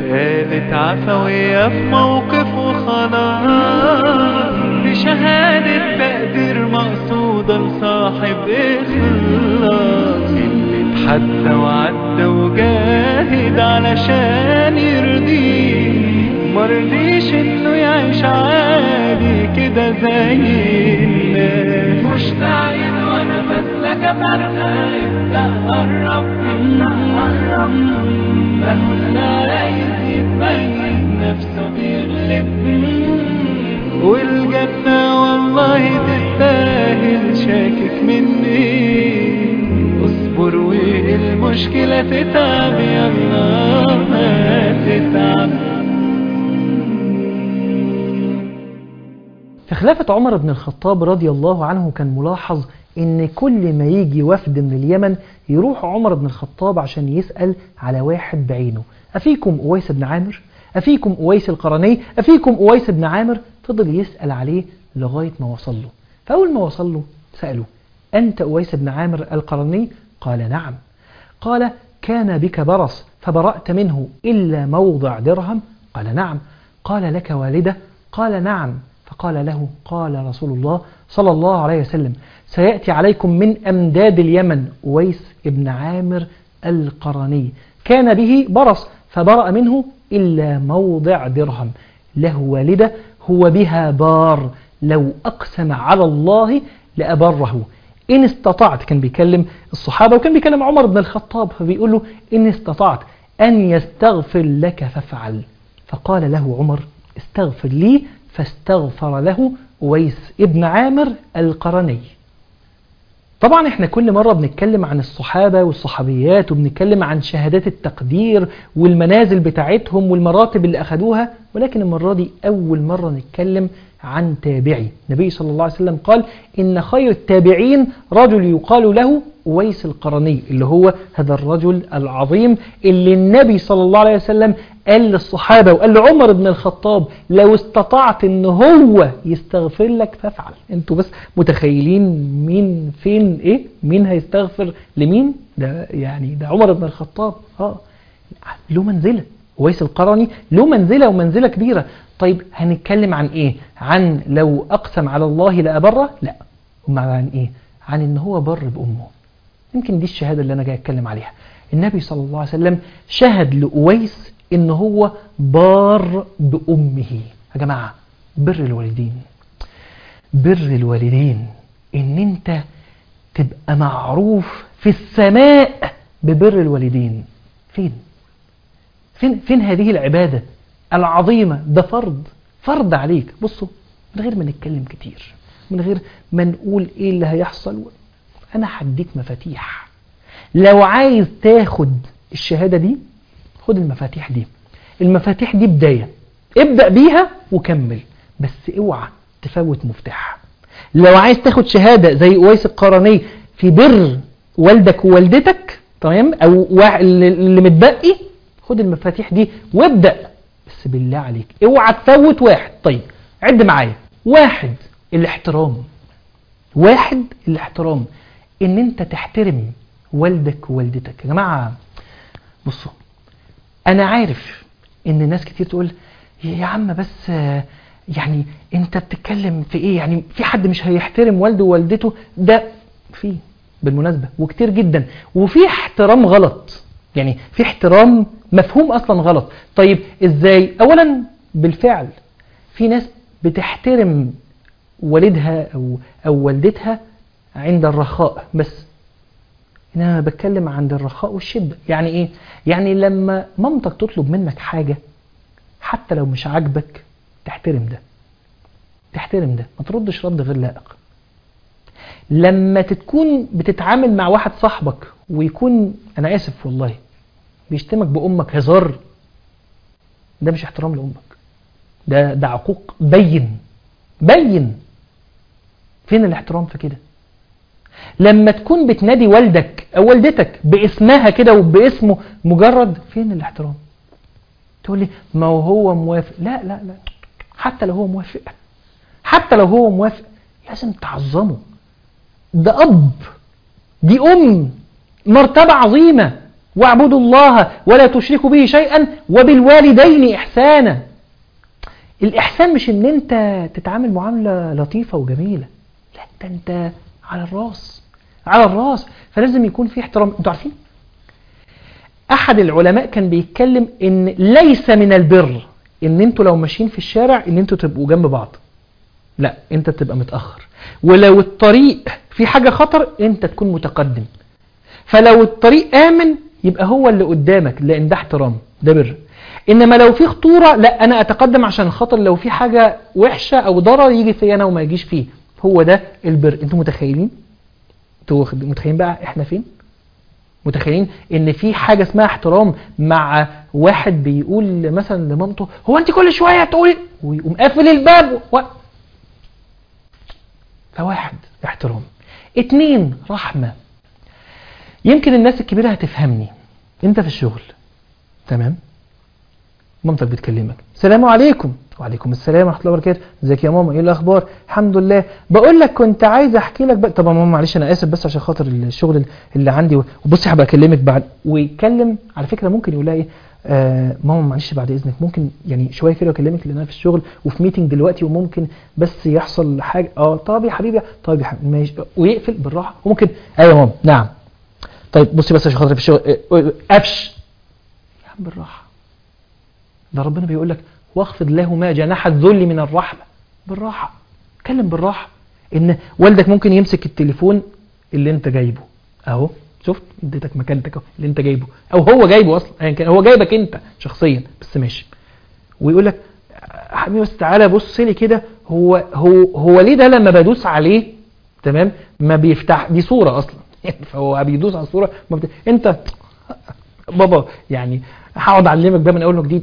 وقالت عفوية في موقف وخلاص بشهادة تقدير مقصودة لصاحب إخلاص اللي اتحدى وعدى وجاهد علشان يرضيه مرضيش انه يعيش عادي كده زي الناس مشتاقين وانا بسلك فرقة ابدأ قرب ابدأ قرب بس عايز يتميز نفسه بيغلب والجنة والله تستاهل شاكك مني اصبر والمشكلة تتعب يلا ما تتعب في خلافة عمر بن الخطاب رضي الله عنه كان ملاحظ ان كل ما يجي وفد من اليمن يروح عمر بن الخطاب عشان يسأل على واحد بعينه أفيكم أويس بن عامر أفيكم أويس القرني أفيكم أويس بن عامر فضل يسأل عليه لغاية ما وصل له فأول ما وصل له سأله أنت أويس بن عامر القرني قال نعم قال كان بك برص فبرأت منه إلا موضع درهم قال نعم قال لك والدة قال نعم فقال له قال رسول الله صلى الله عليه وسلم سيأتي عليكم من أمداد اليمن أويس ابن عامر القرني كان به برص فبرأ منه إلا موضع درهم له والدة هو بها بار لو أقسم على الله لأبره إن استطعت كان بيكلم الصحابة وكان بيكلم عمر بن الخطاب فبيقول له إن استطعت أن يستغفر لك فافعل فقال له عمر استغفر لي فاستغفر له ويس ابن عامر القرني طبعا احنا كل مرة بنتكلم عن الصحابة والصحابيات وبنتكلم عن شهادات التقدير والمنازل بتاعتهم والمراتب اللي أخدوها ولكن المرة دي أول مرة نتكلم عن تابعي النبي صلى الله عليه وسلم قال إن خير التابعين رجل يقال له ويس القرني اللي هو هذا الرجل العظيم اللي النبي صلى الله عليه وسلم قال للصحابة وقال لعمر بن الخطاب لو استطعت ان هو يستغفر لك فافعل انتوا بس متخيلين مين فين ايه مين هيستغفر لمين ده يعني ده عمر بن الخطاب اه له منزلة ويس القرني له منزلة ومنزلة كبيرة طيب هنتكلم عن ايه عن لو اقسم على الله لأبره لا هم عن ايه عن ان هو بر بأمه يمكن دي الشهادة اللي انا جاي اتكلم عليها النبي صلى الله عليه وسلم شهد لأويس ان هو بار بأمه يا جماعة بر الوالدين بر الوالدين ان انت تبقى معروف في السماء ببر الوالدين فين فين فين هذه العبادة العظيمة ده فرض فرض عليك بصوا من غير ما نتكلم كتير من غير ما نقول ايه اللي هيحصل انا هديك مفاتيح لو عايز تاخد الشهادة دي خد المفاتيح دي المفاتيح دي بداية ابدأ بيها وكمل بس اوعى تفوت مفتاح لو عايز تاخد شهادة زي اويس القرني في بر والدك ووالدتك تمام او اللي متبقي خد المفاتيح دي وابدأ بس بالله عليك اوعى تفوت واحد طيب عد معايا واحد الاحترام واحد الاحترام ان انت تحترم والدك ووالدتك يا جماعة بصوا انا عارف ان ناس كتير تقول يا عم بس يعني انت بتتكلم في ايه يعني في حد مش هيحترم والده ووالدته ده في بالمناسبة وكتير جدا وفي احترام غلط يعني في احترام مفهوم اصلا غلط طيب ازاي اولا بالفعل في ناس بتحترم والدها او او والدتها عند الرخاء بس انا بتكلم عند الرخاء والشدة يعني ايه يعني لما مامتك تطلب منك حاجة حتى لو مش عاجبك تحترم ده تحترم ده ما تردش رد غير لائق لما تكون بتتعامل مع واحد صاحبك ويكون انا اسف والله بيشتمك بامك هزار ده مش احترام لامك ده ده عقوق بين بين فين الاحترام في كده لما تكون بتنادي والدك او والدتك باسمها كده وباسمه مجرد فين الاحترام تقول لي ما هو موافق لا لا لا حتى لو هو موافق حتى لو هو موافق لازم تعظمه ده اب دي ام مرتبة عظيمة واعبدوا الله ولا تشركوا به شيئا وبالوالدين إحسانا الإحسان مش إن أنت تتعامل معاملة لطيفة وجميلة لا ده أنت على الراس على الراس فلازم يكون في احترام أنتوا عارفين أحد العلماء كان بيتكلم إن ليس من البر إن أنتوا لو ماشيين في الشارع إن أنتوا تبقوا جنب بعض لا أنت تبقى متأخر ولو الطريق في حاجة خطر أنت تكون متقدم فلو الطريق آمن يبقى هو اللي قدامك لأن ده احترام ده بر إنما لو في خطورة لا أنا أتقدم عشان خاطر لو في حاجة وحشة أو ضرر يجي فيا أنا وما يجيش فيه هو ده البر أنتوا متخيلين انتوا متخيلين بقى إحنا فين متخيلين ان في حاجة اسمها احترام مع واحد بيقول مثلا لمامته هو انت كل شوية تقولي ويقوم قافل الباب و... فواحد احترام اتنين رحمة يمكن الناس الكبيرة هتفهمني انت في الشغل تمام مامتك بتكلمك السلام عليكم وعليكم السلام ورحمه الله وبركاته ازيك يا ماما ايه الاخبار الحمد لله بقول لك كنت عايز احكي لك بقى طبعا ماما معلش انا اسف بس عشان خاطر الشغل اللي عندي وبصي هبقى اكلمك بعد ويتكلم على فكره ممكن يقول لها ايه آه ماما معلش بعد اذنك ممكن يعني شويه كده اكلمك لان انا في الشغل وفي ميتنج دلوقتي وممكن بس يحصل حاجه اه طب يا حبيبي طيب يا حبيبي ماشي ويقفل بالراحه وممكن ايوه يا ماما نعم طيب بصي بس عشان خاطر في الشغل آه، قفش يا عم بالراحه ده ربنا بيقول لك واخفض له ما جناح الذل من الرحمة بالراحة اتكلم بالراحة ان والدك ممكن يمسك التليفون اللي انت جايبه اهو شفت اديتك مكانتك اهو اللي انت جايبه او هو جايبه اصلا يعني كان هو جايبك انت شخصيا بس ماشي ويقول لك حبيبي بس تعالى بص لي كده هو هو هو ليه ده لما بدوس عليه تمام ما بيفتح دي صورة اصلا فهو بيدوس على الصورة ما بت... انت بابا يعني هقعد اعلمك ده من اول وجديد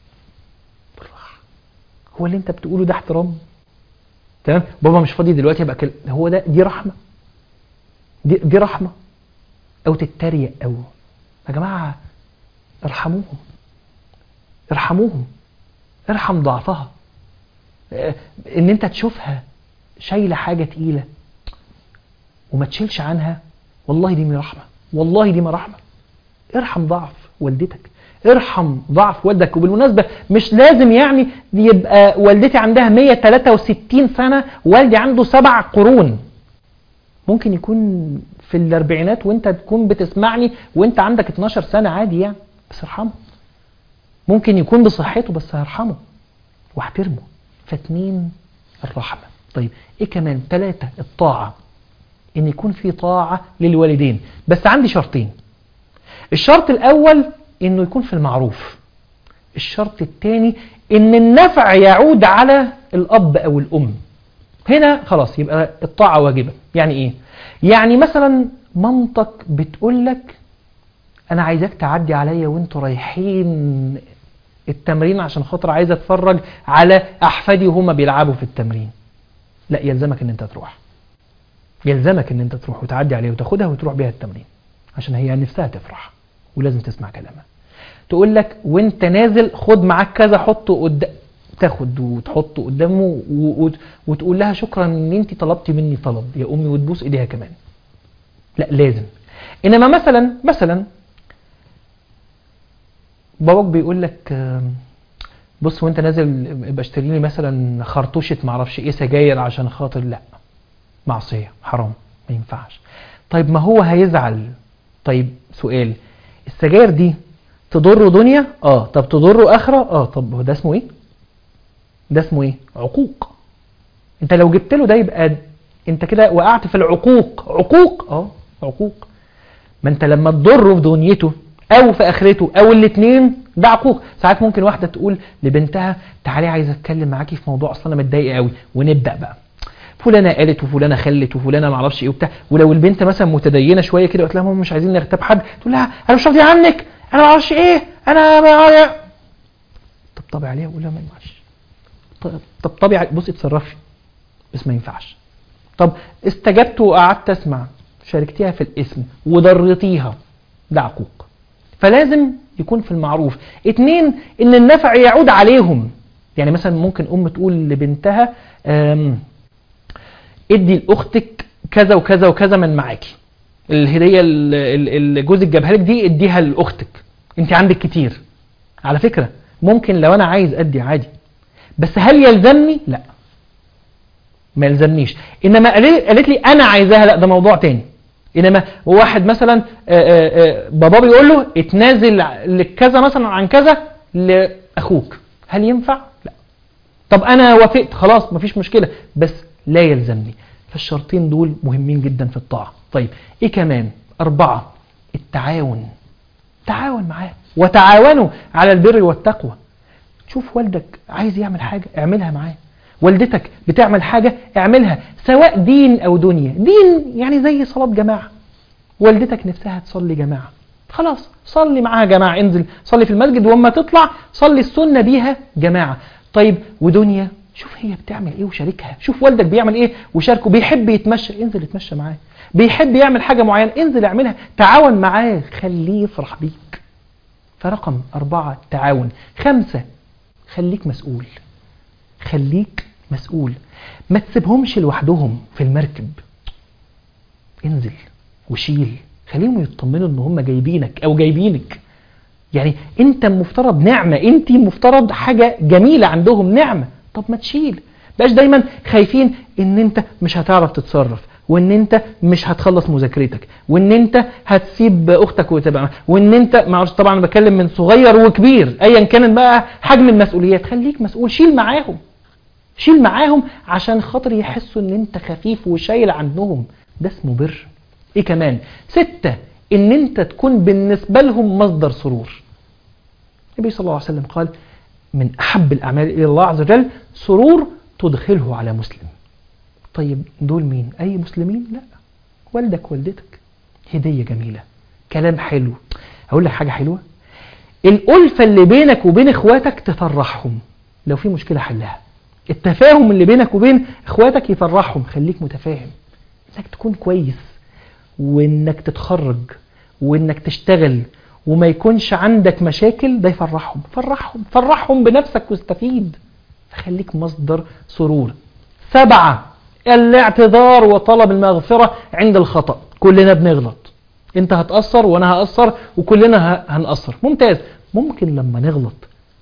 هو اللي انت بتقوله ده احترام تمام بابا مش فاضي دلوقتي يبقى كل... هو ده دي رحمه دي, دي رحمه او تتريق او يا جماعه ارحموهم ارحموهم ارحم ضعفها اه، ان انت تشوفها شايله حاجه تقيله وما تشيلش عنها والله دي من رحمه والله دي من رحمه ارحم ضعف والدتك ارحم ضعف والدك وبالمناسبة مش لازم يعني يبقى والدتي عندها 163 سنة والدي عنده سبع قرون ممكن يكون في الاربعينات وانت تكون بتسمعني وانت عندك 12 سنة عادي يعني بس ارحمه ممكن يكون بصحته بس هرحمه واحترمه فاتنين الرحمة طيب ايه كمان ثلاثة الطاعة ان يكون في طاعة للوالدين بس عندي شرطين الشرط الاول انه يكون في المعروف الشرط الثاني ان النفع يعود على الاب او الام هنا خلاص يبقى الطاعة واجبة يعني ايه يعني مثلا مامتك بتقول لك انا عايزاك تعدي عليا وانتوا رايحين التمرين عشان خاطر عايز اتفرج على احفادي وهما بيلعبوا في التمرين لا يلزمك ان انت تروح يلزمك ان انت تروح وتعدي عليها وتاخدها وتروح بيها التمرين عشان هي نفسها تفرح ولازم تسمع كلامها تقول لك وانت نازل خد معاك كذا حطه قدام تاخد وتحطه قدامه و... و... وتقول لها شكرا ان انت طلبتي مني طلب يا امي وتبوس ايديها كمان لا لازم انما مثلا مثلا باباك بيقول لك آم، بص وانت نازل ابقى اشتري لي مثلا خرطوشه معرفش ايه سجاير عشان خاطر لا معصيه حرام ما ينفعش طيب ما هو هيزعل طيب سؤال السجاير دي تضره دنيا اه طب تضره اخره اه طب هو ده اسمه ايه ده اسمه ايه عقوق انت لو جبت له ده يبقى انت كده وقعت في العقوق عقوق اه عقوق ما انت لما تضره في دنيته او في اخرته او الاثنين ده عقوق ساعات ممكن واحده تقول لبنتها تعالي عايزه اتكلم معاكي في موضوع اصلا انا متضايقه قوي ونبدا بقى فلانه قالت وفلانه خلت وفلانه ما اعرفش ايه وبتاع ولو البنت مثلا متدينه شويه كده قلت لها ماما مش عايزين نغتاب حد تقول لها انا مش راضيه عنك انا ما اعرفش ايه انا ما طبطبي عليها وقول لها ما ينفعش طب- طبطبي عليها بصي اتصرفي بس ما ينفعش طب استجبت وقعدت اسمع شاركتيها في الاسم وضرتيها ده عقوق فلازم يكون في المعروف اتنين ان النفع يعود عليهم يعني مثلا ممكن ام تقول لبنتها أم ادي لاختك كذا وكذا وكذا من معاكي الهديه اللي جوزك جابها لك دي اديها لاختك انت عندك كتير على فكره ممكن لو انا عايز ادي عادي بس هل يلزمني لا ما يلزمنيش انما قال- قالت لي انا عايزاها لا ده موضوع تاني انما واحد مثلا آه، آه، آه، بابا بيقول له اتنازل لك كذا مثلا عن كذا لاخوك هل ينفع لا طب انا وافقت خلاص مفيش مشكله بس لا يلزمني فالشرطين دول مهمين جدا في الطاعه طيب ايه كمان اربعه التعاون تعاون معاه وتعاونوا على البر والتقوى شوف والدك عايز يعمل حاجة اعملها معاه والدتك بتعمل حاجة اعملها سواء دين أو دنيا دين يعني زي صلاة جماعة والدتك نفسها تصلي جماعة خلاص صلي معاها جماعة انزل صلي في المسجد واما تطلع صلي السنة بيها جماعة طيب ودنيا شوف هي بتعمل ايه وشاركها شوف والدك بيعمل ايه وشاركه بيحب يتمشى انزل اتمشى معاه بيحب يعمل حاجة معينة انزل اعملها تعاون معاه خليه يفرح بيك فرقم أربعة تعاون خمسة خليك مسؤول خليك مسؤول ما تسيبهمش لوحدهم في المركب انزل وشيل خليهم يطمنوا ان هم جايبينك او جايبينك يعني انت مفترض نعمة انت مفترض حاجة جميلة عندهم نعمة طب ما تشيل بقاش دايما خايفين ان انت مش هتعرف تتصرف وان انت مش هتخلص مذاكرتك وان انت هتسيب اختك وتبقى وان انت ما اعرفش طبعا أنا بتكلم من صغير وكبير ايا كانت بقى حجم المسؤوليات خليك مسؤول شيل معاهم شيل معاهم عشان خاطر يحسوا ان انت خفيف وشايل عنهم ده اسمه بر ايه كمان ستة ان انت تكون بالنسبة لهم مصدر سرور النبي صلى الله عليه وسلم قال من احب الاعمال الى الله عز وجل سرور تدخله على مسلم طيب دول مين اي مسلمين لا والدك والدتك هدية جميلة كلام حلو اقول لك حاجة حلوة الألفة اللي بينك وبين اخواتك تفرحهم لو في مشكلة حلها التفاهم اللي بينك وبين اخواتك يفرحهم خليك متفاهم انك تكون كويس وانك تتخرج وانك تشتغل وما يكونش عندك مشاكل ده يفرحهم فرحهم فرحهم بنفسك واستفيد فخليك مصدر سرور سبعة الاعتذار وطلب المغفرة عند الخطأ كلنا بنغلط انت هتأثر وانا هأثر وكلنا ه- هنأثر ممتاز ممكن لما نغلط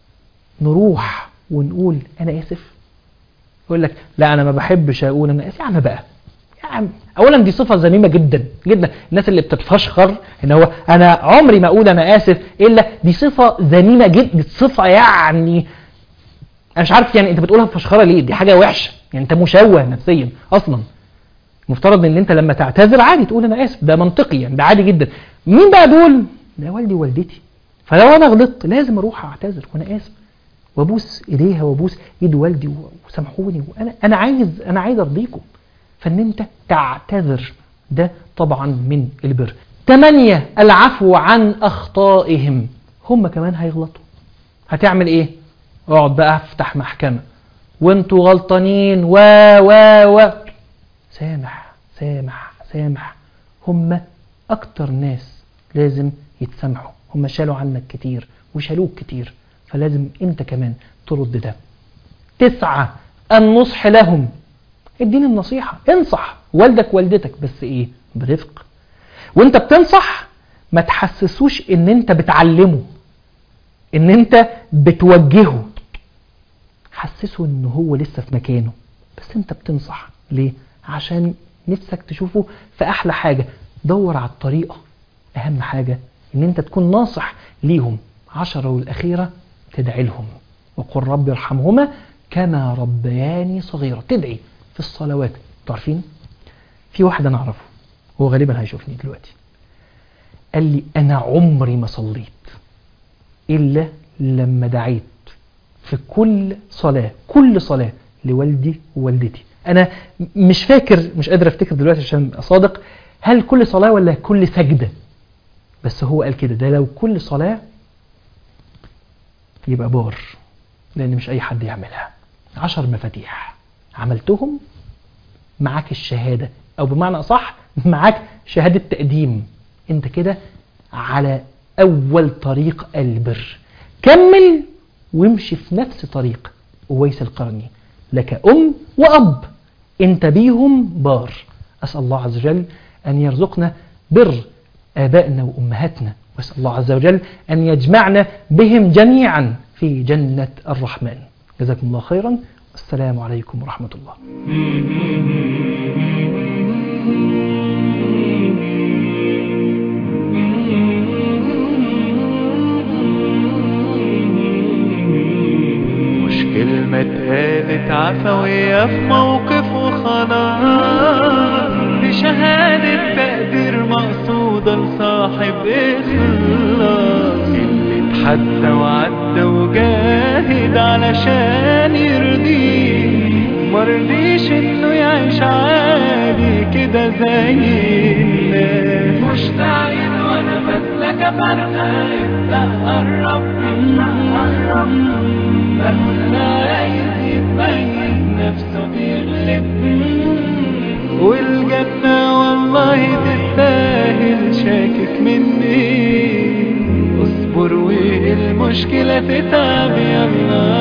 نروح ونقول انا اسف يقول لك لا انا ما بحبش اقول انا اسف يا عم بقى يا عم اولا دي صفه ذميمه جدا جدا الناس اللي بتتفشخر ان هو انا عمري ما اقول انا اسف الا دي صفه ذميمه جدا صفه يعني انا مش عارف يعني انت بتقولها بفشخره ليه دي حاجه وحشه يعني انت مشوه نفسيا اصلا مفترض ان انت لما تعتذر عادي تقول انا اسف ده منطقي يعني ده عادي جدا مين بقى دول ده والدي ووالدتي فلو انا غلطت لازم اروح اعتذر وانا اسف وابوس ايديها وابوس ايد والدي و- وسامحوني وانا انا عايز انا عايز ارضيكم فان انت تعتذر ده طبعا من البر ثمانية العفو عن اخطائهم هم كمان هيغلطوا هتعمل ايه اقعد بقى افتح محكمة وانتوا غلطانين و و و سامح سامح سامح هم اكتر ناس لازم يتسامحوا هم شالوا عنك كتير وشالوك كتير فلازم انت كمان ترد ده تسعة النصح لهم اديني النصيحة انصح والدك والدتك بس ايه برفق وانت بتنصح ما تحسسوش ان انت بتعلمه ان انت بتوجهه حسسه ان هو لسه في مكانه بس انت بتنصح ليه عشان نفسك تشوفه في احلى حاجة دور على الطريقة اهم حاجة ان انت تكون ناصح ليهم عشرة والاخيرة تدعي لهم وقل رب ارحمهما كما ربياني صغيرة تدعي في الصلوات تعرفين في واحد انا اعرفه هو غالبا هيشوفني دلوقتي قال لي انا عمري ما صليت الا لما دعيت في كل صلاة كل صلاة لوالدي ووالدتي أنا مش فاكر مش قادر أفتكر دلوقتي عشان أبقى صادق هل كل صلاة ولا كل سجدة بس هو قال كده ده لو كل صلاة يبقى بار لأن مش أي حد يعملها عشر مفاتيح عملتهم معاك الشهادة أو بمعنى أصح معاك شهادة تقديم أنت كده على أول طريق البر كمل وامشي في نفس طريق أويس القرني لك أم وأب أنت بيهم بار أسأل الله عز وجل أن يرزقنا بر آبائنا وأمهاتنا وأسأل الله عز وجل أن يجمعنا بهم جميعا في جنة الرحمن جزاكم الله خيرا والسلام عليكم ورحمة الله مش كلمة اتقالت عفوية في موقف وخلاص دي شهادة تقدير مقصودة لصاحب إخلاص اللي اتحدى وعدى وجاهد علشان يرضيه مرضيش انه يعيش عادي كده زي الناس مشتاقين وانا بسلك فرقة ابدأ قرب قرب بس عايز يبين نفسه بيغلب والجنة والله تستاهل شاكك مني اصبر والمشكلة تتعب يلا